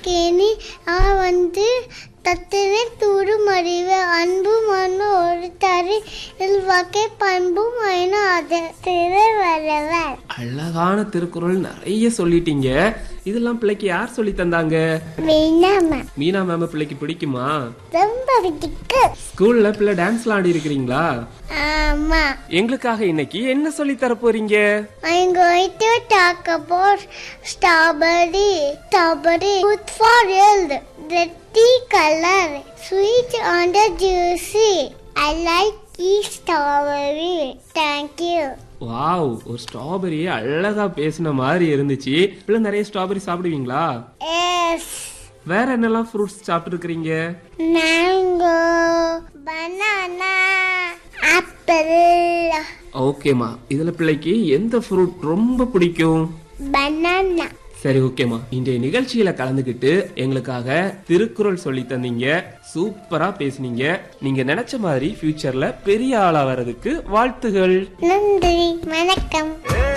கேணி நான் வந்து தத்துவே தூடும் அறிவு அன்பும் அன்பு ஒரு தரு வகை பண்பும் ஐநா அது திரு வரவர் அழகான திருக்குறள் நிறைய சொல்லிட்டீங்க இதெல்லாம் பிள்ளைக்கு யார் சொல்லி தந்தாங்க வேணாமா மீனா மேம பிள்ளைக்கு பிடிக்குமா ரொம்ப பிடிக்கு ஸ்கூல்ல பிள்ளை டான்ஸ்லாம் ஆடி இருக்கிறீங்களா ஆமா எங்களுக்காக இன்னைக்கு என்ன சொல்லி தர போறீங்க I'm going to talk about strawberry. Strawberry good for health. Pretty color, sweet and juicy. I like eat strawberry. Thank you. Wow ஒரு ஸ்ட்ராபெரியே அழகா பேசின மாதிரி இருந்துச்சு பிள்ளை நிறைய ஸ்ட்ராபெரி சாப்பிடுவீங்களா Yes. வேற என்னெல்லாம் ஃப்ரூட்ஸ் சாப்பிட்டு இருக்கிறீங்க Mango, banana, apple, ஓகேம்மா இதுல பிள்ளைக்கு எந்த ஃப்ரூட் ரொம்ப பிடிக்கும் banana. சரி ஓகேம்மா இன்றைய நிகழ்ச்சியில கலந்துக்கிட்டு எங்களுக்காக திருக்குறள் சொல்லி தந்தீங்க சூப்பரா பேசுனீங்க நீங்க நினைச்ச மாதிரி ஃபியூச்சர்ல பெரிய ஆளா வர்றதுக்கு வாழ்த்துகள் நன்றி வணக்கம்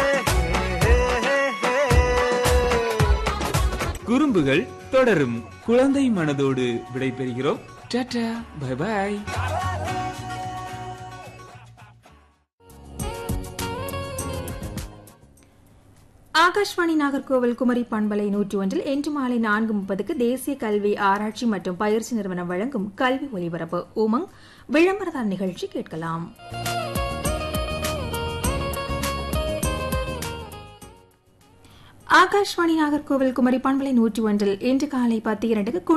குறும்புகள் தொடரும் குழந்தை மனதோடு விடைபெறுகிறோம் tata bye bye Akashvani Nagercoil Kumari பண்பலை நூற்றி ஒன்றில் இன்று மாலை நான்கு முப்பதுக்கு தேசிய கல்வி ஆராய்ச்சி மற்றும் பயிற்சி நிறுவனம் வழங்கும் கல்வி ஒலிபரப்பு உமங் விளம்பரதார் நிகழ்ச்சி கேட்கலாம் ஆகாஷ்வாணி நாகர்கோவில் குமரி பண்பலை நூற்றி ஒன்றில் இன்று காலை பத்து இரண்டுக்கு